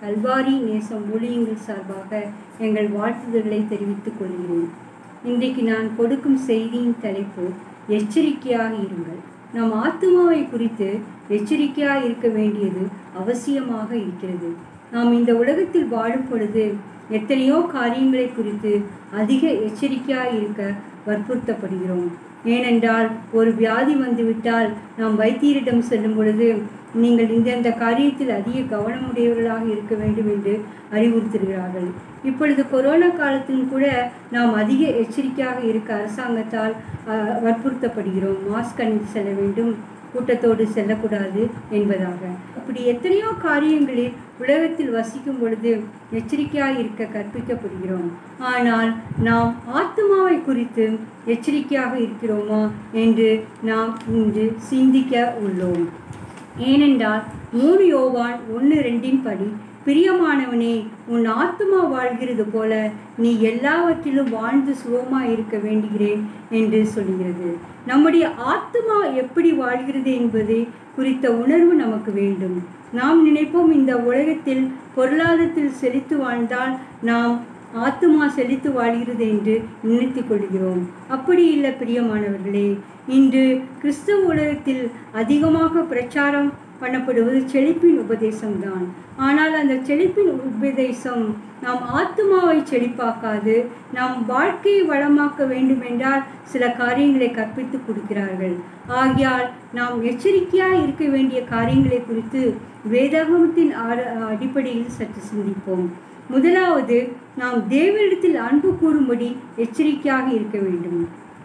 கல்வாரி நேசம் ஊழியங்கள் சார்பாக எங்கள் வாழ்த்துதல்களை தெரிவித்துக் கொள்கிறேன் இன்றைக்கு நான் கொடுக்கும் செய்தியின் தலைப்பு எச்சரிக்கையாக இருங்கள் நம் ஆத்துமாவை குறித்து எச்சரிக்கையாக இருக்க வேண்டியது அவசியமாக இருக்கிறது நாம் இந்த உலகத்தில் வாழும் பொழுது எத்தனையோ காரியங்களை குறித்து அதிக எச்சரிக்கையாக இருக்க வற்புறுத்தப்படுகிறோம் ஏனென்றால் ஒரு வியாதி வந்துவிட்டால் நாம் வைத்தியரிடம் செல்லும் பொழுது நீங்கள் இந்தந்த காரியத்தில் அதிக கவனமுடையவர்களாக இருக்க வேண்டும் என்று அறிவுறுத்துகிறார்கள் இப்பொழுது கொரோனா காலத்திலும் கூட நாம் அதிக எச்சரிக்கையாக இருக்க அரசாங்கத்தால் அஹ், வற்புறுத்தப்படுகிறோம் மாஸ்க் அணிந்து செல்ல வேண்டும் கூட்டத்தோடு செல்லக்கூடாது என்பதாக இப்படி எத்தனையோ காரியங்களில் உலகத்தில் வசிக்கும் பொழுது எச்சரிக்கையாக இருக்க கற்பிக்கப்படுகிறோம் ஆனால் நாம் ஆத்மாவை குறித்து எச்சரிக்கையாக இருக்கிறோமா என்று நாம் இன்று சிந்திக்க உள்ளோம் ஏனென்றால் மூணு யோவான் ஒன்று ரெண்டின் படி பிரியமானவனே உன் ஆத்துமா வாழ்கிறது போல நீ எல்லாவற்றிலும் வாழ்ந்து சுகமாய் இருக்க வேண்டுகிறேன் என்று சொல்கிறது நம்முடைய ஆத்துமா எப்படி வாழ்கிறது என்பது குறித்த உணர்வு நமக்கு வேண்டும் நாம் நினைப்போம் இந்த உலகத்தில் பொருளாதாரத்தில் செழித்து வாழ்ந்தால் நாம் ஆத்துமா செழித்து வாழ்கிறது என்று நினைத்துக் கொள்கிறோம் அப்படி இல்லை பிரியமானவர்களே இன்று கிறிஸ்தவ உலகத்தில் அதிகமாக பிரச்சாரம் பண்ணப்படுவது செழிப்பின் உபதேசம்தான் ஆனால் அந்த செழிப்பின் உபதேசம் நாம் ஆத்துமாவை செழிப்பாக்காது நாம் வாழ்க்கையை வளமாக்க வேண்டும் என்றால் சில காரியங்களை கற்பித்து கொடுக்கிறார்கள் ஆகையால் நாம் எச்சரிக்கையாக இருக்க வேண்டிய காரியங்களை குறித்து வேதாகமத்தின் ஆர- அடிப்படையில் சற்று சிந்திப்போம் முதலாவது நாம் தேவனிடத்தில் அன்பு கூறும்படி எச்சரிக்கையாக இருக்க வேண்டும்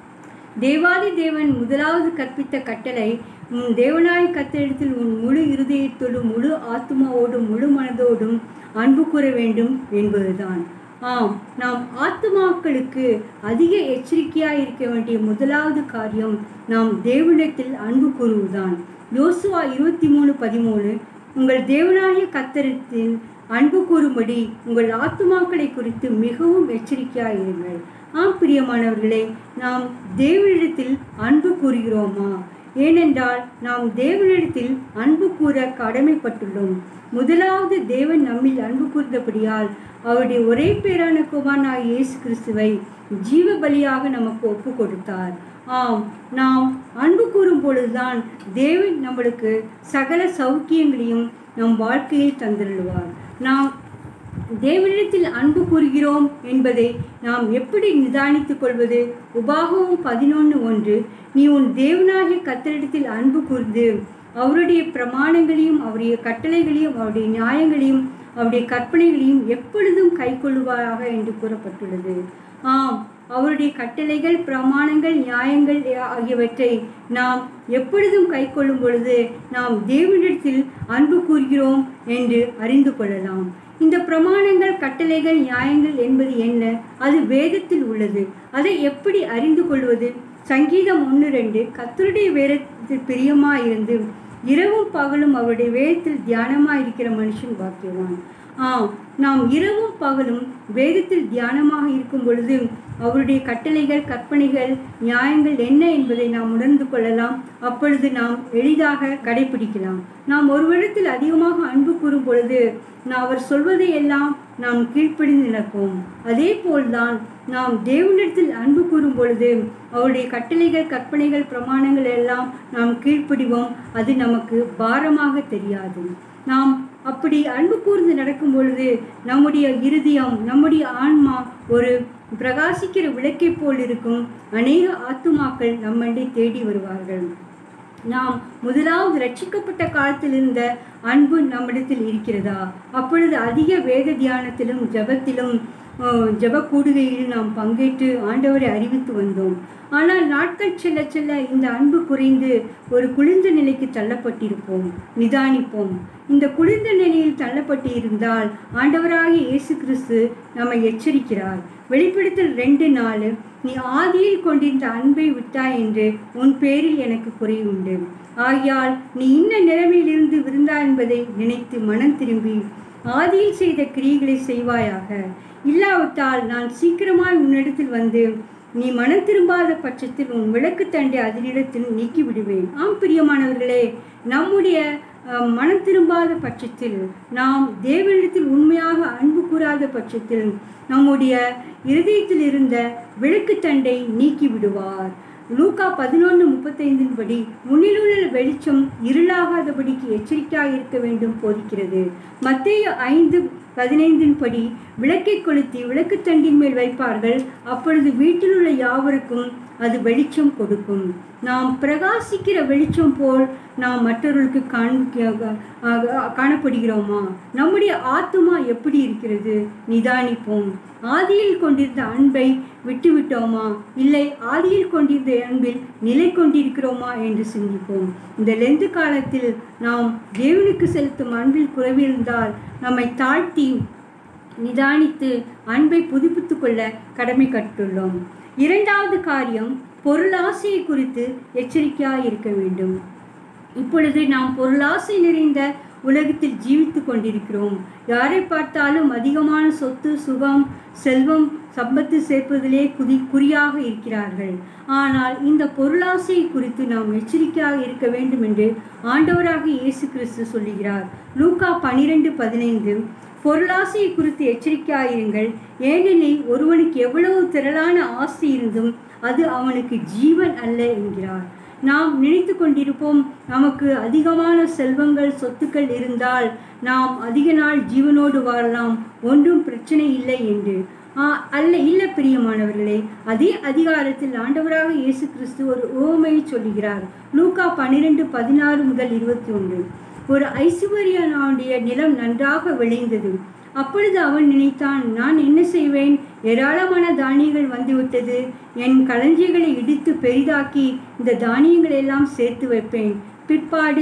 தேவாதி தேவன் முதலாவது கற்பித்த கட்டளை உன் தேவனாய் கத்தரிடத்தில் உன் முழு இருதயத்தோடும் முழு ஆத்மாவோடும் முழு மனதோடும் அன்பு கூற வேண்டும் என்பதுதான் ஆம் நாம் ஆத்துமாக்களுக்கு அதிக எச்சரிக்கையாக இருக்க வேண்டிய முதலாவது காரியம் நாம் தேவனிடத்தில் அன்பு கூறுவதுதான் யோசுவா இருபத்தி மூணு பதிமூணு உங்கள் தேவனாகிய கத்தரிடத்தில் அன்பு கூறும்படி உங்கள் ஆத்துமாக்களை குறித்து மிகவும் எச்சரிக்கையாக இருங்கள் ஆம் பிரியமானவர்களே நாம் தேவனிடத்தில் அன்பு கூறுகிறோமா ஏனென்றால் நாம் தேவனிடத்தில் அன்பு கூற கடமைப்பட்டுள்ளோம் முதலாவது தேவன் நம்மில் அன்பு கூர்ந்தபடியால் அவருடைய ஒரே பேரான குமாரனாக இயேசு கிறிஸ்துவை ஜீவ பலியாக நமக்கு ஒப்பு கொடுத்தார் ஆம் நாம் அன்பு கூறும் பொழுதுதான் தேவன் நம்மளுக்கு சகல சௌக்கியங்களையும் நம் வாழ்க்கையில் தந்திருவார் நாம் தேவனிடத்தில் அன்பு கூறுகிறோம் என்பதை நாம் எப்படி நிதானித்துக் கொள்வது உபாகமும் பதினொன்று ஒன்று நீ உன் தேவனாகிய கத்தரிடத்தில் அன்பு கூர்ந்து அவருடைய பிரமாணங்களையும் அவருடைய கட்டளைகளையும் அவருடைய நியாயங்களையும் அவருடைய கற்பனைகளையும் எப்பொழுதும் கைக்கொள்ளுவாராக என்று கூறப்பட்டுள்ளது ஆம் அவருடைய கட்டளைகள் பிரமாணங்கள் நியாயங்கள் ஆகியவற்றை நாம் எப்பொழுதும் கைக்கொள்ளும் பொழுது நாம் தேவனிடத்தில் அன்பு கூறுகிறோம் என்று அறிந்து கொள்ளலாம் இந்த பிரமாணங்கள் கட்டளைகள் நியாயங்கள் என்பது என்ன அது வேதத்தில் உள்ளது அதை எப்படி அறிந்து கொள்வது சங்கீதம் ஒன்று ரெண்டு கத்தருடைய வேதத்தில் பிரியமாயிருந்து இரவும் பகலும் அவருடைய வேதத்தில் தியானமாக இருக்கிற மனுஷன் பாக்கியவான் ஆம் நாம் இரவும் பகலும் வேதத்தில் தியானமாக இருக்கும் பொழுது அவருடைய கட்டளைகள் கற்பனைகள் நியாயங்கள் என்ன என்பதை நாம் உணர்ந்து கொள்ளலாம் அப்பொழுது நாம் எளிதாக கடைபிடிக்கலாம் நாம் ஒருவரிடத்தில் அதிகமாக அன்பு கூறும் பொழுது நான் அவர் சொல்வதை எல்லாம் நாம் கீழ்ப்படிந்து நடப்போம் அதே போல்தான் நாம் தேவனிடத்தில் அன்பு கூறும் பொழுது அவருடைய கட்டளைகள் கற்பனைகள் பிரமாணங்கள் எல்லாம் நாம் கீழ்ப்படிவோம் அது நமக்கு பாரமாக தெரியாது நாம் அப்படி அன்பு கூர்ந்து நடக்கும் பொழுது நம்முடைய இருதயம் நம்முடைய ஆன்மா ஒரு பிரகாசிக்கிற விளக்கைப் போல் இருக்கும் அநேக ஆத்துமாக்கள் நம்மண்டை தேடி வருவார்கள் நாம் முதலாவது ரட்சிக்கப்பட்ட காலத்தில் இருந்த அன்பு நம்மிடத்தில் இருக்கிறதா அப்பொழுது அதிக வேத தியானத்திலும் ஜபத்திலும் அஹ், ஜெப கூடுகையில் நாம் பங்கேற்று ஆண்டவரை அறிவித்து வந்தோம் ஆனால் நாட்கள் செல்ல செல்ல இந்த அன்பு குறைந்து ஒரு குளிர்ந்த நிலைக்கு தள்ளப்பட்டிருப்போம் நிதானிப்போம் இந்த குளிர்ந்த நிலையில் தள்ளப்பட்டு இருந்தால் ஆண்டவராகிய இயேசு கிறிஸ்து நம்மை எச்சரிக்கிறார் வெளிப்படுத்தல் ரெண்டு நாலு நீ ஆதியில் கொண்டிருந்த அன்பை விட்டாய் என்று உன் பேரில் எனக்கு குறை உண்டு ஆகையால் நீ இன்ன நிலைமையிலிருந்து விருந்தா என்பதை நினைத்து மனம் திரும்பி ஆதியில் செய்த கிரியைகளை செய்வாயாக இல்லாவிட்டால் நான் சீக்கிரமாய் உன்னிடத்தில் வந்து நீ மனம் திரும்பாத பட்சத்தில் உன் விளக்கு தண்டை அதனிடத்தில் நீக்கி விடுவேன் ஆம் பிரியமானவர்களே நம்முடைய அஹ், மனம் திரும்பாத பட்சத்தில் நாம் தேவனிடத்தில் உண்மையாக அன்பு கூறாத பட்சத்தில் நம்முடைய இருதயத்தில் இருந்த விளக்கு தண்டை நீக்கி விடுவார் லூக்கா பதினொன்று முப்பத்தைந்தின் படி முன்னிலுள்ள வெளிச்சம் இருளாகாதபடிக்கு எச்சரிக்கையாக இருக்க வேண்டும் போதிக்கிறது மத்தேயு ஐந்து பதினைந்தின் படி விளக்கை கொளுத்தி விளக்குத்தண்டின் மேல் வைப்பார்கள் அப்பொழுது வீட்டில் உள்ள யாவருக்கும் அது வெளிச்சம் கொடுக்கும் நாம் பிரகாசிக்கிற வெளிச்சம் போல் நாம் மற்றவர்களுக்கு காண்பிக்க ஆக- காணப்படுகிறோமா நம்முடைய ஆத்துமா எப்படி இருக்கிறது நிதானிப்போம் ஆதியில் கொண்டிருந்த அன்பை விட்டுவிட்டோமா இல்லை ஆதியில் கொண்டிருந்த அன்பில் நிலை கொண்டிருக்கிறோமா என்று சிந்திப்போம் இந்த லெந்து காலத்தில் நாம் தேவனுக்கு செலுத்தும் அன்பில் குறைவிருந்தால் நம்மை தாழ்த்தி நிதானித்து அன்பை புதுப்பித்துக் கொள்ள கடமை கட்டுள்ளோம் இரண்டாவது காரியம் பொருளாசையை குறித்து எச்சரிக்கையாக இருக்க வேண்டும் இப்பொழுது நாம் பொருளாசை நிறைந்த உலகத்தில் ஜீவித்து கொண்டிருக்கிறோம் யாரை பார்த்தாலும் அதிகமான சொத்து சுகம் செல்வம் சம்பத்து சேர்ப்பதிலே குதி குறியாக இருக்கிறார்கள் ஆனால் இந்த பொருளாசை குறித்து நாம் எச்சரிக்கையாக இருக்க வேண்டும் என்று ஆண்டவராக இயேசு கிறிஸ்து சொல்லுகிறார் லூக்கா பனிரெண்டு பதினைந்து பொருளாசை குறித்து எச்சரிக்கையாயிருங்கள் ஏனெனில் ஒருவனுக்கு எவ்வளவு திரளான ஆசை இருந்தும் அது அவனுக்கு ஜீவன் அல்ல என்கிறார் நாம் நினைத்து கொண்டிருப்போம் நமக்கு அதிகமான செல்வங்கள் சொத்துக்கள் இருந்தால் நாம் அதிக நாள் ஜீவனோடு வாழலாம் ஒன்றும் பிரச்சனை இல்லை என்று ஆ, அல்ல இல்ல பிரியமானவர்களே அதே அதிகாரத்தில் ஆண்டவராக இயேசு கிறிஸ்து ஒரு உவமையை சொல்லுகிறார் லூக்கா பன்னிரெண்டு பதினாறு முதல் இருபத்தி ஒன்று ஒரு ஐசுவரியனுடைய நிலம் நன்றாக விளைந்தது அப்பொழுது அவன் நினைத்தான் நான் என்ன செய்வேன் ஏராளமான தானியங்கள் வந்துவிட்டது என் களஞ்சியங்களை இடித்து பெரிதாக்கி இந்த தானியங்களை எல்லாம் சேர்த்து வைப்பேன் பிற்பாடு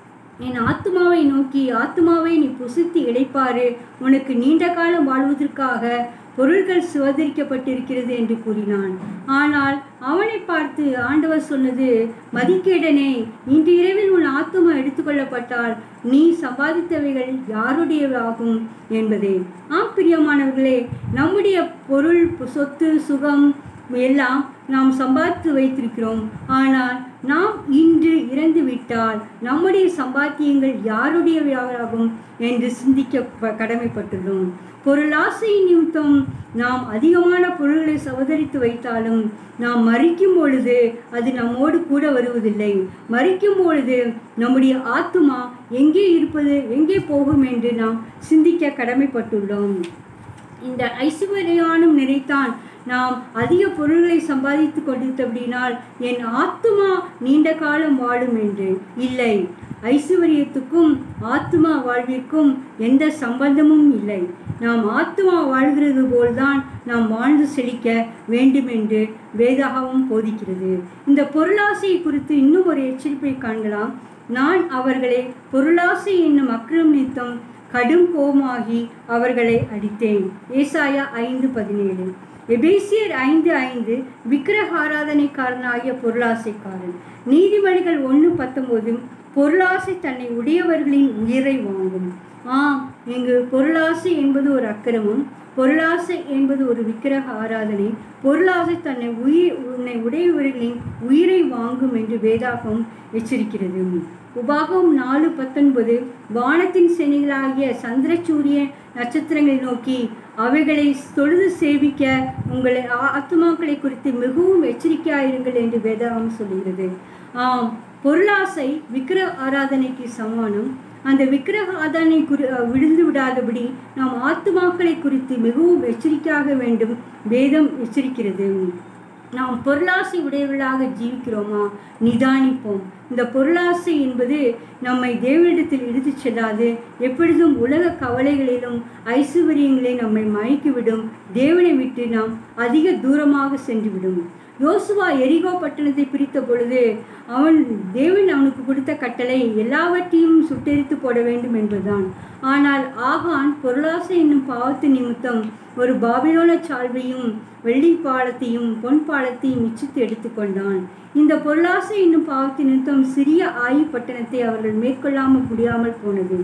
என் ஆத்துமாவை நோக்கி ஆத்துமாவை நீ புசித்து இளைப்பாரு உனக்கு நீண்ட காலம் வாழ்வதற்காக பொருள்கள் சுவதரிக்கப்பட்டிருக்கிறது என்று கூறினான் ஆனால் அவனை பார்த்து ஆண்டவர் சொன்னது மதிக்கேடனே இன்று இரவில் உன் ஆத்துமா எடுத்துக்கொள்ளப்பட்டால் நீ சம்பாதித்தவைகள் யாருடையவாகும் என்பதே ஆம் பிரியமானவர்களே நம்முடைய பொருள் சொத்து சுகம் எல்லாம் நாம் சம்பாதித்து வைத்திருக்கிறோம் ஆனால் நாம் இன்று இறந்து விட்டால் நம்முடைய சம்பாத்தியங்கள் யாருடையவையாகும் என்று சிந்திக்க ப- கடமைப்பட்டுள்ளோம் பொருளாசை நிமித்தம் நாம் அதிகமான பொருள்களை சவதரித்து வைத்தாலும் நாம் மறிக்கும் பொழுது அது நம்மோடு கூட வருவதில்லை மறிக்கும் பொழுது நம்முடைய ஆத்துமா எங்கே இருப்பது எங்கே போகும் என்று நாம் சிந்திக்க கடமைப்பட்டுள்ளோம் இந்த ஐஸ்வர்யானும் நினைத்தான் நாம் அதிக பொருள்களை சம்பாதித்து கொண்டிருத்தபடினால் என் ஆத்துமா நீண்ட காலம் வாழும் என்று இல்லை ஐஸ்வர்யத்துக்கும் ஆத்துமா வாழ்விற்கும் எந்த சம்பந்தமும் இல்லை நாம் ஆத்துமா வாழ்கிறது போல்தான் நாம் வாழ்ந்து செழிக்க வேண்டும் என்று வேதாகவும் போதிக்கிறது இந்த பொருளாசை குறித்து இன்னும் ஒரு எச்சரிப்பை காண்கலாம் நான் அவர்களை பொருளாசை என்னும் அக்கிரம் நித்தம் கடும் கோபமாகி அவர்களை அடித்தேன் ஏசாயா ஐந்து பதினேழு எபேசியர் ஐந்து ஐந்து விக்கிரக ஆராதனைக்காரனாகிய பொருளாசைக்காரன் நீதிமொழிகள் ஒன்று பத்தொம்போது பொருளாசை தன்னை உடையவர்களின் உயிரை வாங்கும் ஆம் இங்கு பொருளாசை என்பது ஒரு அக்கிரமம் பொருளாசை என்பது ஒரு விக்கிரக ஆராதனை பொருளாசை தன்னை உயிர் உன்னை உடையவர்களின் உயிரை வாங்கும் என்று வேதாகம் எச்சரிக்கிறது உபாகம் நாலு பத்தொன்பது வானத்தின் செனிகளாகிய சந்திரசூரிய நட்சத்திரங்களை நோக்கி அவைகளை தொழுது சேவிக்க உங்களை ஆ- ஆத்துமாக்களை குறித்து மிகவும் எச்சரிக்கையாயிருங்கள் என்று வேதாகம் சொல்கிறது ஆம் பொருளாசை விக்கிர ஆராதனைக்கு சமானம் அந்த விக்கிரக ஆதானை குறி விழுந்து விடாதபடி நாம் ஆத்துமாக்களை குறித்து மிகவும் எச்சரிக்கையாக வேண்டும் வேதம் எச்சரிக்கிறது நாம் பொருளாசை உடையவர்களாக ஜீவிக்கிறோமா நிதானிப்போம் இந்த பொருளாசை என்பது நம்மை தேவனிடத்தில் இழுத்துச் செல்லாது எப்பொழுதும் உலக கவலைகளிலும் ஐஸ்வர்யங்களை நம்மை மயக்கிவிடும் தேவனை விட்டு நாம் அதிக தூரமாக சென்றுவிடும் யோசுவா எரிகோ பட்டணத்தை பிரித்த பொழுது அவன் தேவன் அவனுக்கு கொடுத்த கட்டளை எல்லாவற்றையும் சுட்டெரித்து போட வேண்டும் என்பதுதான் ஆனால் ஆகான் பொருளாசை என்னும் பாவத்து நிமித்தம் ஒரு பாபிலோன சால்வையும் வெள்ளி பாலத்தையும் பொன் பாலத்தையும் இச்சித்து எடுத்துக்கொண்டான் இந்த பொருளாசை என்னும் பாவத்தின் நிமித்தம் சிறிய ஆயு பட்டணத்தை அவர்கள் மேற்கொள்ளாமல் முடியாமல் போனது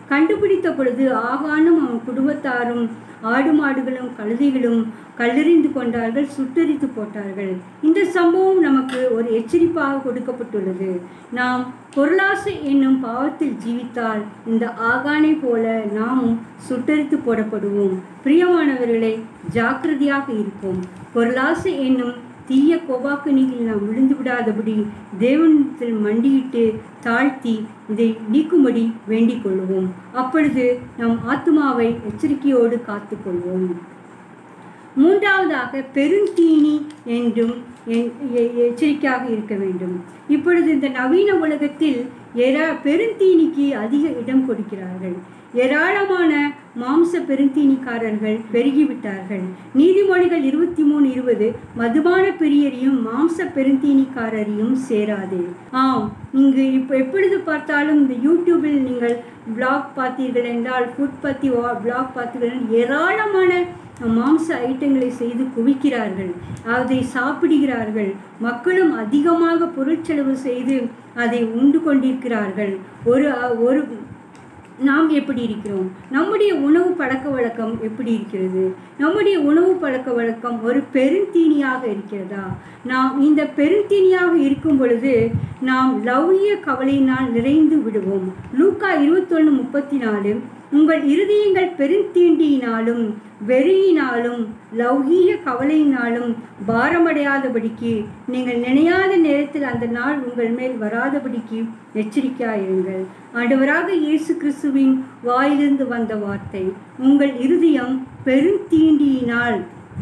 கண்டுபிடித்த பொழுது ஆகானும் அவன் குடும்பத்தாரும் ஆடு மாடுகளும் கழுதைகளும் கல்லெறிந்து கொண்டார்கள் சுட்டெரித்து போட்டார்கள் இந்த சம்பவம் நமக்கு ஒரு எச்சரிப்பாக கொடுக்கப்பட்டுள்ளது நாம் பொருளாசை என்னும் பாவத்தில் ஜீவித்தால் இந்த ஆகானை போல நாமும் சுட்டெரித்து போடப்படுவோம் பிரியமானவர்களே ஜாக்கிரதையாக இருப்போம் பொருளாசை என்னும் தீய கோபாக்கனியில் நாம் விழுந்து விடாதபடி தேவனத்தில் மண்டியிட்டு தாழ்த்தி இதை நீக்கும்படி வேண்டிக் கொள்வோம் அப்பொழுது நம் ஆத்மாவை எச்சரிக்கையோடு காத்துக்கொள்வோம் மூன்றாவதாக பெருந்தீனி என்றும் எ- எ- எச்சரிக்கையாக இருக்க வேண்டும் இப்பொழுது இந்த நவீன உலகத்தில் ஏரா பெருந்தீனிக்கு அதிக இடம் கொடுக்கிறார்கள் ஏராளமான மாம்ச பெருந்தீனிக்காரர்கள் பெருகிவிட்டார்கள் நீதிமொழிகள் இருபத்தி மூணு இருபது மதுபான பிரியரையும் மாம்ச பெருந்தீனிக்காரரையும் சேராது ஆம் இங்கு இப்போ எப்பொழுது பார்த்தாலும் இந்த யூடியூபில் நீங்கள் பிளாக் பார்த்தீர்கள் என்றால் ஃபுட் பற்றி பிளாக் பார்த்தீர்கள் என்றால் ஏராளமான மாம்ச ஐட்டங்களை செய்து குவிக்கிறார்கள் அதை சாப்பிடுகிறார்கள் மக்களும் அதிகமாக பொருட்செலவு செய்து அதை உண்டு கொண்டிருக்கிறார்கள் ஒரு ஒரு நாம் எப்படி இருக்கிறோம் நம்முடைய உணவு பழக்க வழக்கம் எப்படி இருக்கிறது நம்முடைய உணவு பழக்க வழக்கம் ஒரு பெருந்தீனியாக இருக்கிறதா நாம் இந்த பெருந்தீனியாக இருக்கும் பொழுது நாம் லவ்ய கவலையினால் நிறைந்து விடுவோம் லூக்கா இருபத்தொன்று முப்பத்தி நாலு உங்கள் இருதயங்கள் பெருந்தீண்டியினாலும் வெறியினாலும் லௌகீக கவலையினாலும் பாரமடையாதபடிக்கு நீங்கள் நினையாத நேரத்தில் அந்த நாள் உங்கள் மேல் வராதபடிக்கு எச்சரிக்கையாயிருங்கள் ஆண்டவராக இயேசு கிறிஸ்துவின் வாயிலிருந்து வந்த வார்த்தை உங்கள் இருதயம் பெருந்தீண்டியினால்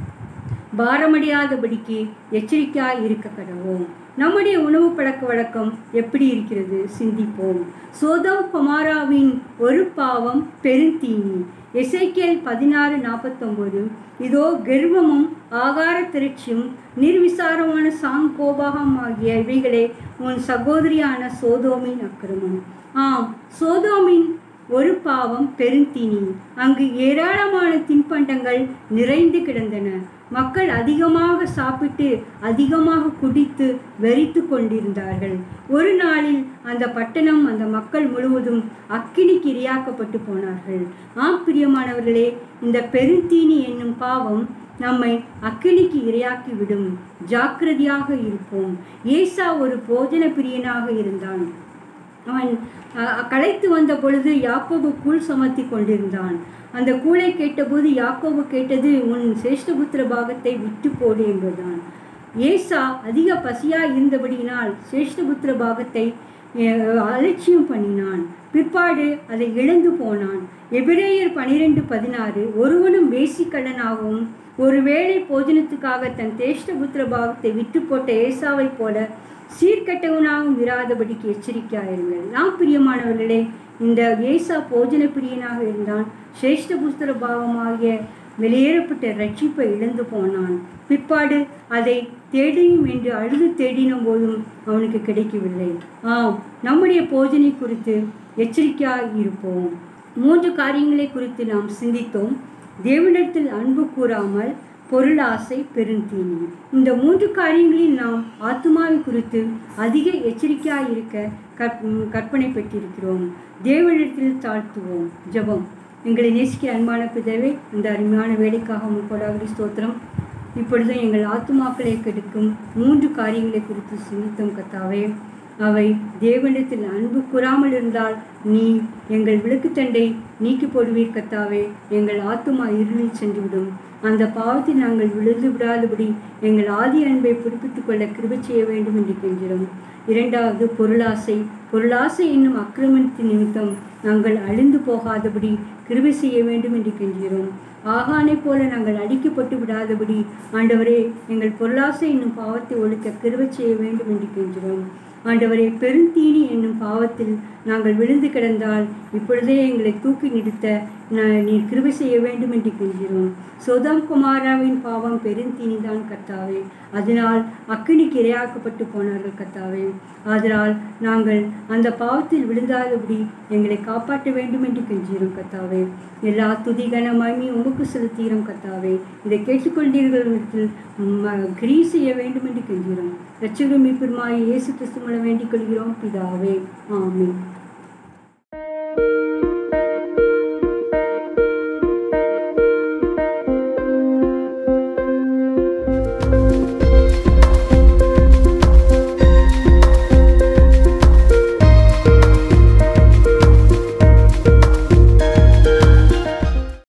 பாரமடையாதபடிக்கு எச்சரிக்கையாய் இருக்க கடவோம் நம்முடைய உணவு பழக்க வழக்கம் எப்படி இருக்கிறது சிந்திப்போம் சோதம் குமாராவின் ஒரு பாவம் பெருந்தீனி எசைக்கேல் பதினாறு நாற்பத்தொம்போது இதோ கர்வமும் ஆகார திரட்சியும் நிர்விசாரமான சாங்கோபாகம் ஆகிய இவைகளே உன் சகோதரியான சோதோமின் அக்கிரமம் ஆம் சோதோமின் ஒரு பாவம் பெருந்தீனி அங்கு ஏராளமான தின்பண்டங்கள் நிறைந்து கிடந்தன மக்கள் அதிகமாக சாப்பிட்டு அதிகமாக குடித்து வெறித்து கொண்டிருந்தார்கள் ஒரு நாளில் அந்த பட்டணம் அந்த மக்கள் முழுவதும் அக்கினிக்கு இரையாக்கப்பட்டு போனார்கள் ஆம் பிரியமானவர்களே இந்த பெருந்தீனி என்னும் பாவம் நம்மை அக்கினிக்கு இரையாக்கி விடும் ஜாக்கிரதையாக இருப்போம் ஏசா ஒரு போஜன பிரியனாக இருந்தான் அவன் அஹ், களைத்து வந்த பொழுது யாக்கோபு கூழ் சமர்த்தி கொண்டிருந்தான் அந்த கூளை கேட்டபோது யாக்கோபு கேட்டது உன் சேஷ்டபுத்திர பாகத்தை விட்டு போடு என்பதுதான் ஏசா அதிக பசியாய் இருந்தபடியினால் சேஷ்டபுத்திர பாகத்தை அஹ், அலட்சியம் பண்ணினான் பிற்பாடு அதை இழந்து போனான் எபிரேயர் பனிரெண்டு பதினாறு ஒருவனும் வேசிக்கல்லனாகவும் ஒருவேளை போஜனத்துக்காக தன் தேஷ்டபுத்திர பாகத்தை விட்டு போட்ட ஏசாவைப் போல சீர்கெட்டவனாகவும் இராதபடிக்கு எச்சரிக்கையாயிருங்கள் நாம் பிரியமானவர்களே இந்த ஏசா போஜன பிரியனாக இருந்தான் சிரேஷ்ட புஸ்தர பாவமாகிய வெளியேறப்பட்ட ரட்சிப்பை இழந்து போனான் பிற்பாடு அதை தேடியும் என்று அழுது தேடின போதும் அவனுக்கு கிடைக்கவில்லை ஆம் நம்முடைய போஜனை குறித்து எச்சரிக்கையாக இருப்போம் மூன்று காரியங்களை குறித்து நாம் சிந்தித்தோம் தேவனிடத்தில் அன்பு கூறாமல் பொருளாசை பெருந்தீனி இந்த மூன்று காரியங்களில் நாம் ஆத்மாவை குறித்து அதிக எச்சரிக்கையாக இருக்க கற் கற்பனை பெற்றிருக்கிறோம் தேவனிடத்தில் தாழ்த்துவோம் ஜெபம் எங்களை நேசிக்க அன்பான பிதவே இந்த அருமையான வேலைக்காக முப்படாவது ஸ்தோத்திரம் இப்பொழுது எங்கள் ஆத்துமாக்களை கெடுக்கும் மூன்று காரியங்களை குறித்து சிந்தித்தோம் கத்தாவே அவை தேவனிடத்தில் அன்பு கூறாமல் இருந்தால் நீ எங்கள் விளக்குத்தண்டை நீக்கி போடுவீர் கத்தாவே எங்கள் ஆத்துமா இருளில் சென்றுவிடும் அந்த பாவத்தில் நாங்கள் விழுந்து விடாதபடி எங்கள் ஆதி அன்பை புதுப்பித்துக் கொள்ள கிருபை செய்ய வேண்டும் என்று கெஞ்சிறோம் இரண்டாவது பொருளாசை பொருளாசை என்னும் அக்கிரமத்தின் நிமித்தம் நாங்கள் அழிந்து போகாதபடி கிருபை செய்ய வேண்டும் என்று கெஞ்சுகிறோம் ஆகானை போல நாங்கள் அடிக்கப்பட்டு விடாதபடி ஆண்டவரே எங்கள் பொருளாசை என்னும் பாவத்தை ஒழிக்க கிருபை செய்ய வேண்டும் என்று கெஞ்சுகிறோம் ஆண்டவரே பெருந்தீனி என்னும் பாவத்தில் நாங்கள் விழுந்து கிடந்தால் இப்பொழுதே எங்களை தூக்கி நிறுத்த நா- நீர் கிருபை செய்ய வேண்டும் என்று கெஞ்சிறோம் சோதாம் குமாராவின் பாவம் பெருந்தீனி தான் கர்த்தாவே அதனால் அக்கினிக்கு இரையாக்கப்பட்டு போனார்கள் கர்த்தாவே அதனால் நாங்கள் அந்த பாவத்தில் விழுந்தாதபடி எங்களை காப்பாற்ற வேண்டும் என்று கெஞ்சுகிறோம் கர்த்தாவே எல்லா துதி கன மகிமை உமக்கு செலுத்துகிறோம் கர்த்தாவே இதை கேட்டுக்கொண்டீர்கள் கிரி செய்ய வேண்டும் என்று கெஞ்சுகிறோம் ரட்சகரும் மீட்புமாய் இயேசு கிறிஸ்து மூலம் வேண்டிக் கொள்கிறோம் பிதாவே ஆமென்